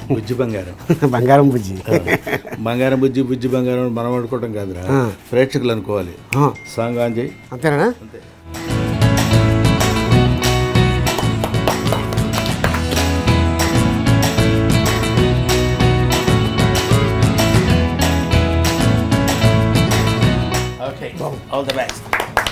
బుజ్జి బంగారం బంగారం బుజ్జి బంగారం బుజ్జి బుజ్జి బంగారం అని మనం అనుకోవటం కాదురా ప్రేక్షకులు అనుకోవాలి ఆ, సాంగ్ ఆన్ చేయి అంతేనా ఓకే ఆల్ ద బెస్ట్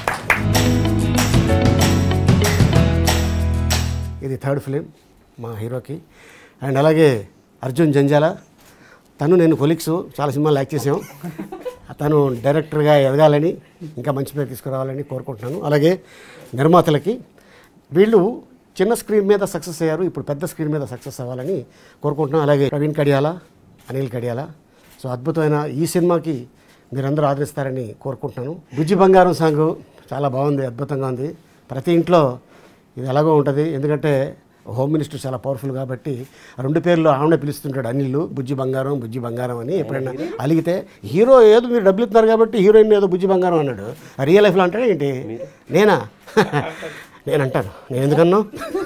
ఇది థర్డ్ ఫిలిం మా హీరోకి అండ్ అలాగే అర్జున్ జంజాల తను నేను కొలిక్స్ చాలా సినిమాలు యాక్ట్ చేసాం తను డైరెక్టర్గా ఎదగాలని ఇంకా మంచి పేరు తీసుకురావాలని కోరుకుంటున్నాను అలాగే నిర్మాతలకి వీళ్ళు చిన్న స్క్రీన్ మీద సక్సెస్ అయ్యారు ఇప్పుడు పెద్ద స్క్రీన్ మీద సక్సెస్ అవ్వాలని కోరుకుంటున్నాను అలాగే ప్రవీణ్ కడియాల అనిల్ కడియాల సో అద్భుతమైన ఈ సినిమాకి మీరందరూ ఆదరిస్తారని కోరుకుంటున్నాను బుజ్జి బంగారం సాంగ్ చాలా బాగుంది అద్భుతంగా ఉంది ప్రతి ఇంట్లో ఇది ఎలాగో ఉంటుంది ఎందుకంటే హోమ్ మినిస్టర్ చాలా పవర్ఫుల్ కాబట్టి ఆ రెండు పేర్లు ఆవిడ పిలుస్తుంటాడు అనిల్ బుజ్జి బంగారం బుజ్జి బంగారం అని ఎప్పుడైనా అలిగితే హీరో ఏదో మీరు డబ్బులు ఇస్తున్నారు కాబట్టి హీరోయిన్ ఏదో బుజ్జి బంగారం అన్నాడు ఆ రియల్ లైఫ్లో అంటాడు ఏంటి నేనా నేను అంటాను నేను ఎందుకన్నా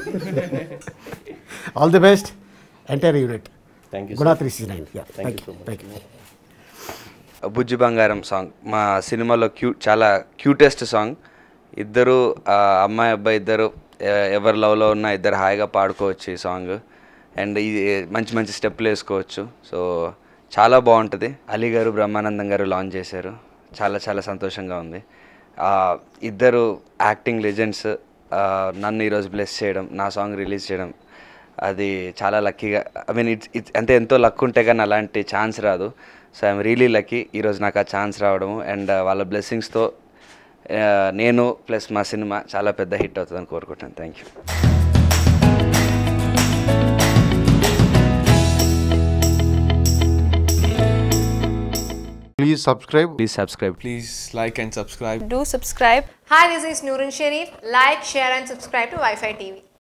all the best entire unit Thank you, గుడా three sixty nine thank you thank you Bujji Bangaram song మా సినిమాలో క్యూ చాలా క్యూటెస్ట్ సాంగ్ ఇద్దరు ఆ, అమ్మాయి అబ్బాయి ఇద్దరు ఎ- ఎవరి లవ్లో ఉన్న ఇద్దరు హాయిగా పాడుకోవచ్చు ఈ సాంగ్ అండ్ ఇది మంచి మంచి స్టెప్లు వేసుకోవచ్చు సో చాలా బాగుంటుంది అలీ గారు బ్రహ్మానందం గారు లాంచ్ చేశారు చాలా చాలా సంతోషంగా ఉంది ఆ, ఇద్దరు యాక్టింగ్ లెజెండ్స్ నన్ను ఈరోజు బ్లెస్ చేయడం నా సాంగ్ రిలీజ్ చేయడం అది చాలా లక్కీగా ఐ మీన్ ఇట్స్ ఇట్స్ అంటే ఎంతో లక్ ఉంటే కానీ అలాంటి ఛాన్స్ రాదు సో ఐఎమ్ రియలీ లక్కీ ఈరోజు నాకు ఆ ఛాన్స్ రావడము అండ్ వాళ్ళ బ్లెస్సింగ్స్తో నేను ప్లస్ మా సినిమా చాలా పెద్ద హిట్ అవుతుందని కోరుకుంటాను thank you Please subscribe. Please subscribe Please like and subscribe. Do subscribe. Hi, this is Nurun Sharif. Like, share, and subscribe to Wi Fi TV.